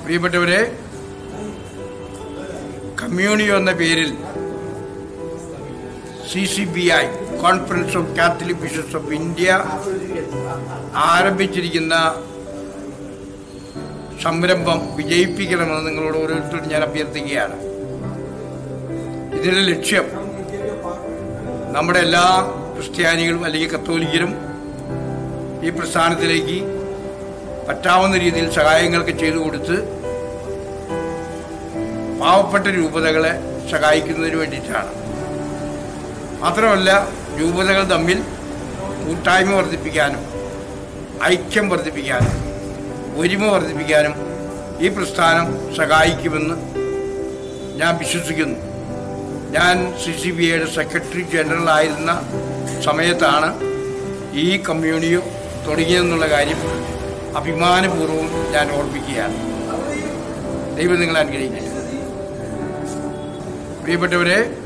പ്രിയപ്പെട്ടവരെ കമ്മ്യൂണിയോ എന്ന പേരിൽ C C B I conference of Catholic bishops of India ആരംഭിച്ചിരിക്കുന്ന സംരംഭം വിജയിപ്പിക്കണമെന്ന് നിങ്ങളോട് ഓരോരുത്തരും ഞാൻ അഭ്യർത്ഥിക്കുകയാണ് ഇതിന്റെ ലക്ഷ്യം നമ്മുടെ എല്ലാ ക്രിസ്ത്യാനികളും അല്ലെങ്കിൽ കത്തോലിക്കരും ഈ പ്രസ്ഥാനത്തിലേക്ക് പറ്റാവുന്ന രീതിയിൽ സഹായങ്ങളൊക്കെ ചെയ്തു കൊടുത്ത് പാവപ്പെട്ട രൂപതകളെ സഹായിക്കുന്നതിന് വേണ്ടിയിട്ടാണ് മാത്രമല്ല രൂപതകൾ തമ്മിൽ കൂട്ടായ്മ വർദ്ധിപ്പിക്കാനും ഐക്യം വർദ്ധിപ്പിക്കാനും ഒരുമ വർദ്ധിപ്പിക്കാനും ഈ പ്രസ്ഥാനം സഹായിക്കുമെന്ന് ഞാൻ വിശ്വസിക്കുന്നു ഞാൻ സി സി ബി ഐയുടെ സെക്രട്ടറി ജനറൽ ആയിരുന്ന സമയത്താണ് ഈ കമ്മ്യൂണിയോ തുടങ്ങിയതെന്നുള്ള കാര്യം അഭിമാനപൂർവ്വം ഞാൻ ഓർമ്മിക്കുകയാണ് ദൈവം നിങ്ങളെ അനുഗ്രഹിക്കട്ടെ പ്രിയപ്പെട്ടവരെ